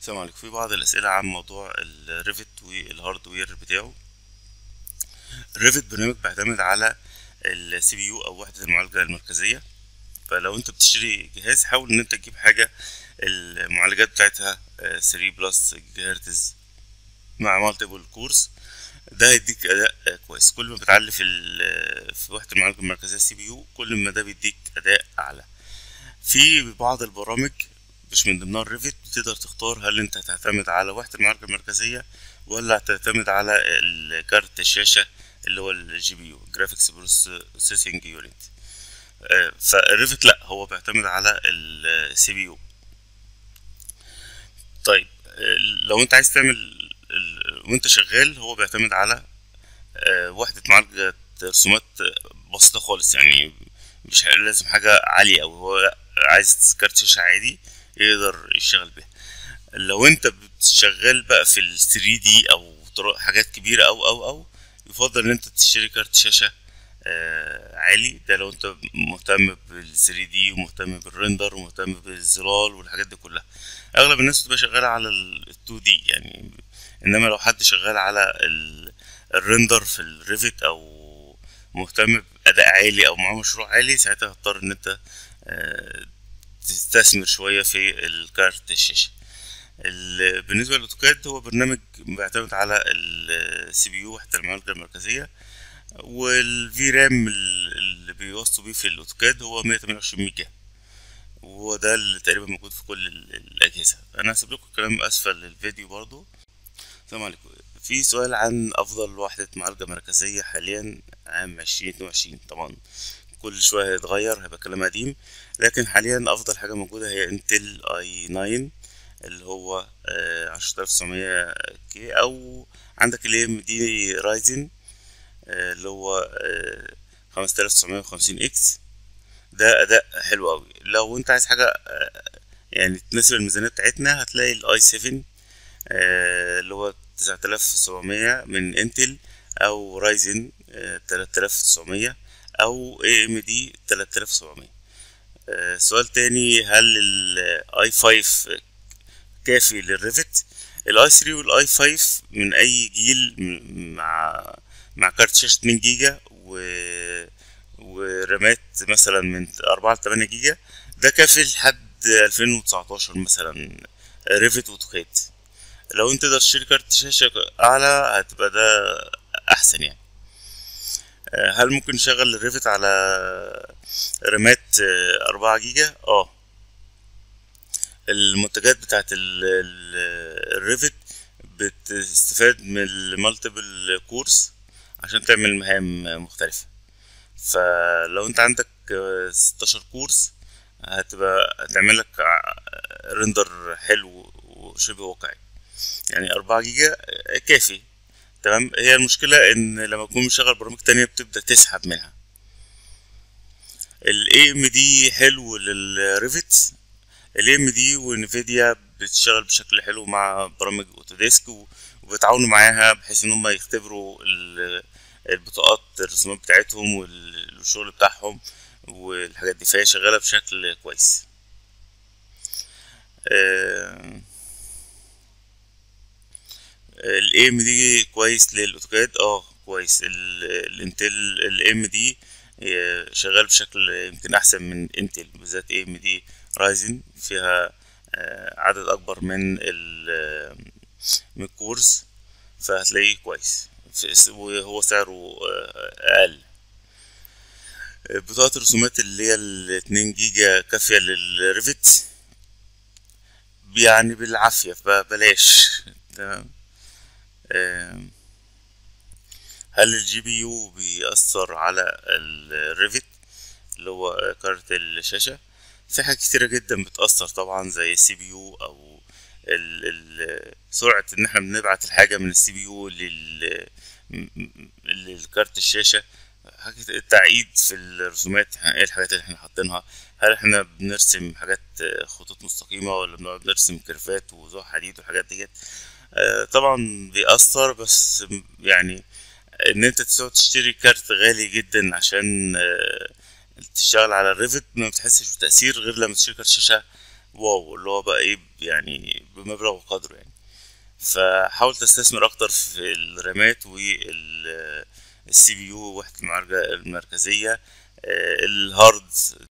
السلام عليكم في بعض الأسئلة عن موضوع الريفت والهاردوير بتاعه الريفت برنامج بيعتمد على السي بي يو أو وحدة المعالجة المركزية فلو انت بتشتري جهاز حاول ان انت تجيب حاجة المعالجات بتاعتها 3 بلس هرتز مع مالتيبل كورس ده هيديك اداء كويس كل ما بتعلي في في وحده المعالجه المركزيه السي بي يو كل ما ده بيديك اداء اعلى في بعض البرامج مش من ضمنها الريفت بتقدر تختار هل انت هتعتمد على وحده المعالجه المركزيه ولا هتعتمد على الكارت الشاشه اللي هو الجي بي يو جرافيكس بروسيسنج يونت فالريفت لا هو بيعتمد على السي بي يو طيب لو انت عايز تعمل وانت شغال هو بيعتمد على وحدة معالجة رسومات بسيطة خالص يعني مش لازم حاجة عالية أوي هو عايز كارت شاشة عادي يقدر يشتغل بيها لو انت بتشغل بقى في ال 3 دي أو حاجات كبيرة أو أو أو يفضل ان انت تشتري كارت شاشة عالي ده لو انت مهتم بال 3 دي ومهتم بالريندر ومهتم بالظلال والحاجات دي كلها اغلب الناس بتبقى شغاله على ال 2 دي يعني انما لو حد شغال على الريندر في الريفت او مهتم باداء عالي او معاه مشروع عالي ساعتها هتضطر ان انت تستثمر شويه في الكارت الشاشه بالنسبه للاوتوكاد هو برنامج بيعتمد على السي بي يو وحده المعالجه المركزيه والفي رام اللي بيوصلوا بيه في الاوتوكاد هو 128 ميجا وهو ده اللي تقريبا موجود في كل الاجهزه انا هسيب لكم الكلام اسفل الفيديو برضو السلام عليكم في سؤال عن افضل وحده معالجه مركزيه حاليا عام 2022 طبعا كل شويه هيتغير هيبقى كلام قديم لكن حاليا افضل حاجه موجوده هي انتل اي 9 اللي هو عشرة آلاف تسعمية كي او عندك ال ام دي رايزن اللي هو خمسة آلاف تسعمية وخمسين اكس ده اداء حلو اوي لو انت عايز حاجه يعني تناسب الميزانيه بتاعتنا هتلاقي الاي 7 اللي هو تسعة آلاف سبعمية من انتل او رايزن تلاتة آلاف تسعمية او اي ام دي تلاتة آلاف سبعمية سؤال تاني هل الاي 5 كافي للريفت الاي 3 والاي 5 من اي جيل مع مع كارت شاشة 2 جيجا و ورامات مثلا من أربعة لتمانية جيجا ده كافي لحد ألفين وتسعتاشر مثلا ريفت وتوكاد لو انت تقدر تشتري كارت شاشة أعلى هتبقى ده أحسن يعني هل ممكن نشغل الريفت على رامات أربعة جيجا؟ اه المنتجات بتاعت الريفت بتستفاد من المالتيبل كورس عشان تعمل مهام مختلفة فلو انت عندك ستاشر كورس هتبقى هتعمل لك ريندر حلو وشبه واقعي يعني أربعة جيجا كافي تمام هي المشكلة ان لما تكون مشغل برامج تانية بتبدأ تسحب منها ال AMD حلو للريفت ال AMD ونفيديا بتشتغل بشكل حلو مع برامج اوتوديسك وبيتعاونوا معاها بحيث ان هم يختبروا البطاقات الرسومات بتاعتهم والشغل بتاعهم والحاجات دي فهي شغاله بشكل كويس ال ام دي كويس للاوتوكاد اه كويس الانتل ال ام دي شغال بشكل يمكن احسن من انتل بالذات اي ام دي رايزن فيها عدد اكبر من من الكورس فهتلاقيه كويس وهو سعره اقل بطاقة الرسومات اللي هي الاتنين جيجا كافية للريفت يعني بالعافية فبلاش تمام هل الجي بي يو بيأثر على الريفت اللي هو كارت الشاشة في حاجات كتيرة جدا بتأثر طبعا زي السي بي يو أو ال ال سرعة إن احنا بنبعت الحاجة من السي بي يو لل للكارت الشاشة حاجة التعقيد في الرسومات ايه الحاجات اللي احنا حاطينها هل احنا بنرسم حاجات خطوط مستقيمة ولا بنقعد نرسم كيرفات وزوح حديد والحاجات ديت آه طبعا بيأثر بس يعني ان انت تقعد تشتري كارت غالي جدا عشان آه تشتغل على الريفت ما بتحسش بتأثير غير لما تشتري كارت شاشة واو اللي هو بقى ايه يعني بمبلغ وقدره يعني فحاول تستثمر اكتر في الرامات والسي بي يو وحدة المعالجة المركزية آه، الهارد